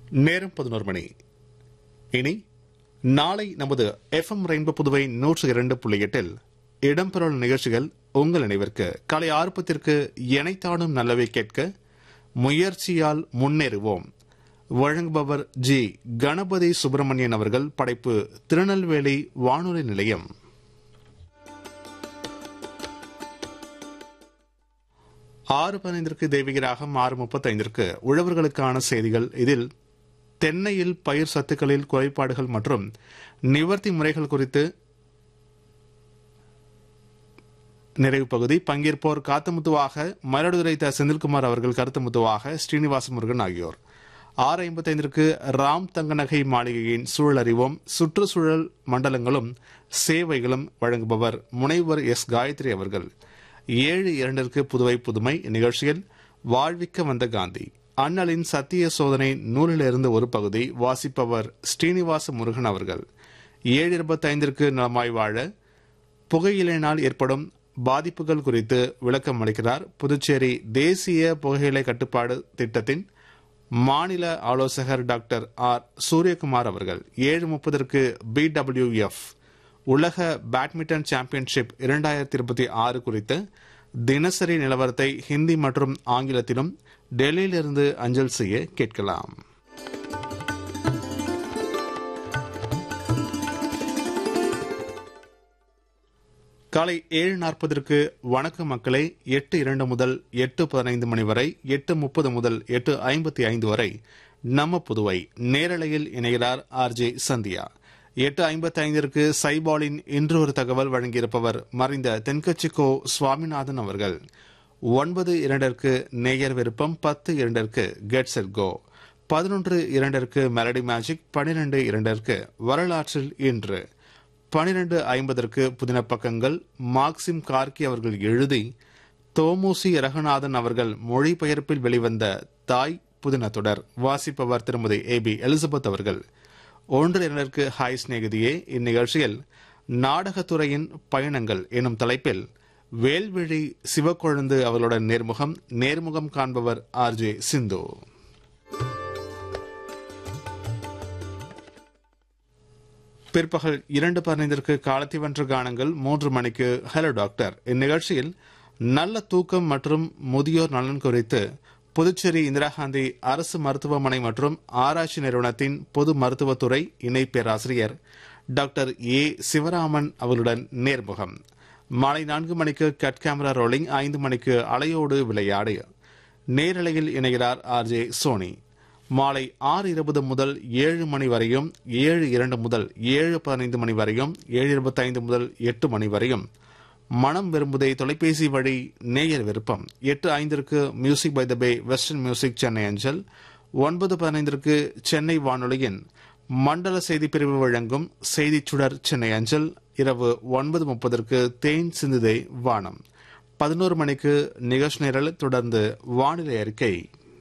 நேரம் பதினோரு மணி இனி நாளை நமது எஃப்எம் ரெயின்போ புதுவை நூற்று இரண்டு புள்ளி எட்டில் இடம்பெறும் நிகழ்ச்சிகள் உங்கள் நினைவிற்கு காலை ஆர்ப்பத்திற்கு இணைத்தாடும் நல்லவை கேட்க முயற்சியால் முன்னேறுவோம் வழங்குபவர் ஜி கணபதி சுப்பிரமணியன் அவர்கள் படைப்பு திருநெல்வேலி வானொலி நிலையம் ஆறு பதினைந்திற்கு தெய்வீக ராகம் ஆறு முப்பத்தைந்திற்கு உழவர்களுக்கான செய்திகள் இதில் தென்னையில் பயிர் சத்துக்களில் குறைபாடுகள் மற்றும் நிவர்த்தி முறைகள் குறித்து நிறைவு பகுதி பங்கேற்போர் காத்தமுத்துவாக மயிலாடுதுறை த செந்தில்குமார் அவர்கள் கருத்துமுத்துவாக ஸ்ரீனிவாச முருகன் ஆகியோர் ஆறு ஐம்பத்தைந்திற்கு ராம் தங்கநகை மாளிகையின் சூழல் அறிவோம் சுற்றுச்சூழல் மண்டலங்களும் சேவைகளும் வழங்குபவர் முனைவர் எஸ் காயத்ரி அவர்கள் ஏழு இரண்டிற்கு புதுவை புதுமை நிகழ்ச்சியில் வாழ்விக்க வந்த காந்தி அண்ணலின் சத்திய சோதனை நூலிலிருந்து ஒரு பகுதி வாசிப்பவர் ஸ்ரீனிவாச முருகன் அவர்கள் ஏழு இருபத்தைந்திற்கு நலமாய் வாழ புகையிலையினால் ஏற்படும் பாதிப்புகள் குறித்து விளக்கம் அளிக்கிறார் புதுச்சேரி தேசிய புகையிலை கட்டுப்பாடு திட்டத்தின் மாநில ஆலோசகர் டாக்டர் ஆர் சூரியகுமார் அவர்கள் ஏழு முப்பதற்கு பிடபிள்யூஎஃப் உலக பேட்மிண்டன் சாம்பியன்ஷிப் இரண்டாயிரத்தி இருபத்தி ஆறு குறித்த தினசரி நிலவரத்தை ஹிந்தி மற்றும் ஆங்கிலத்திலும் டெல்லியிலிருந்து அஞ்சல் செய்ய கேட்கலாம் காலை ஏழு நாற்பதற்கு வணக்க மக்களை எட்டு இரண்டு முதல் எட்டு பதினைந்து மணி வரை எட்டு முப்பது முதல் எட்டு ஐம்பத்தி ஐந்து வரை நம்ம புதுவை நேரலையில் இணைகிறார் ஆர் ஜே சந்தியா எட்டு ஐம்பத்தி ஐந்திற்கு சைபாலின் இன்று ஒரு தகவல் வழங்கியிருப்பவர் மறைந்த தென்கட்சிக்கோ சுவாமிநாதன் அவர்கள் ஒன்பது இரண்டிற்கு நேயர் விருப்பம் பத்து இரண்டிற்கு கெட்ஸ் எட் கோ பதினொன்று இரண்டிற்கு மெலடி மேஜிக் பனிரெண்டு இரண்டிற்கு வரலாற்றில் இன்று பனிரெண்டு ஐம்பதற்கு புதின பக்கங்கள் மார்க்சிம் கார்கி அவர்கள் எழுதி தோமூசி ரகுநாதன் அவர்கள் மொழிபெயர்ப்பில் வெளிவந்த தாய் புதின தொடர் வாசிப்பவர் திருமதி ஏ பி எலிசபெத் அவர்கள் ஒன்று இரண்டிற்கு ஹாய் சிநேகிதியே இந்நிகழ்ச்சியில் நாடகத்துறையின் பயணங்கள் எனும் தலைப்பில் வேல்விழி சிவக்கொழுந்து அவர்களுடன் நேர்முகம் நேர்முகம் காண்பவர் ஆர் ஜே சிந்து பிற்பகல் இரண்டு பதினைந்திற்கு காலத்தி வென்ற கானங்கள் மூன்று மணிக்கு ஹலோ டாக்டர் இந்நிகழ்ச்சியில் நல்ல தூக்கம் மற்றும் முதியோர் நலன் குறித்து புதுச்சேரி இந்திரா காந்தி அரசு மருத்துவமனை மற்றும் ஆராய்ச்சி நிறுவனத்தின் பொது மருத்துவத்துறை இணை பேராசிரியர் டாக்டர் ஏ சிவராமன் அவர்களுடன் நேர்முகம் மாலை நான்கு மணிக்கு கட் கேமரா ரோலிங் ஐந்து மணிக்கு அலையோடு விளையாடு நேரலையில் இணைகிறார் ஆர் ஜே சோனி மாலை ஆறு இருபது முதல் ஏழு மணி வரையும் ஏழு இரண்டு முதல் ஏழு பதினைந்து மணி வரையும் ஏழு இருபத்தைந்து முதல் எட்டு மணி வரையும் மனம் விரும்புதை தொலைபேசி வழி நேயர் விருப்பம் எட்டு ஐந்திற்கு music by the bay western music Chennai அஞ்சல் ஒன்பது பதினைந்திற்கு சென்னை வானொலியின் மண்டல செய்தி பிரிவு வழங்கும் செய்திச் சுடர் சென்னை அஞ்சல் இரவு ஒன்பது முப்பதற்கு தேன் சிந்துதே வானம் பதினோரு மணிக்கு நிகழ்ச்சி நிரல் தொடர்ந்து வானிலை அறிக்கை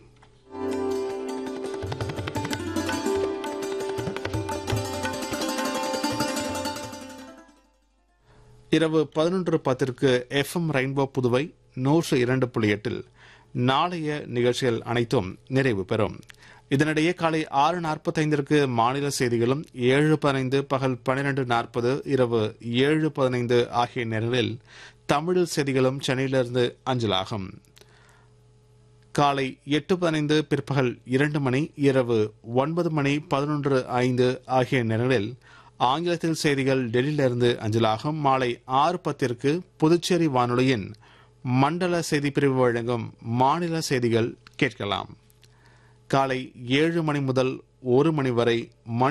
இரவு பதினொன்று பத்திற்கு எஃப்எம் ரெயின்போ புதுவை நூற்று இரண்டு புள்ளி எட்டில் நாளைய நிகழ்ச்சிகள் அனைத்தும் நிறைவு பெறும் இதனிடையே காலை ஆறு நாற்பத்தைந்திற்கு மாநில செய்திகளும் ஏழு பதினைந்து பகல் பனிரெண்டு நாற்பது இரவு ஏழு பதினைந்து ஆகிய நேரங்களில் தமிழில் செய்திகளும் சென்னையிலிருந்து அஞ்சலாகும் காலை எட்டு பதினைந்து பிற்பகல் இரண்டு மணி இரவு ஒன்பது மணி பதினொன்று ஐந்து ஆகிய நேரங்களில் ஆங்கிலத்தில் செய்திகள் டெல்லியிலிருந்து அஞ்சலாகும் மாலை ஆறு பத்திற்கு புதுச்சேரி வானொலியின் மண்டல செய்திப்பிரிவு வழங்கும் மாநில செய்திகள் கேட்கலாம் காலை ஏழு மணி முதல் ஒரு மணி வரை மணி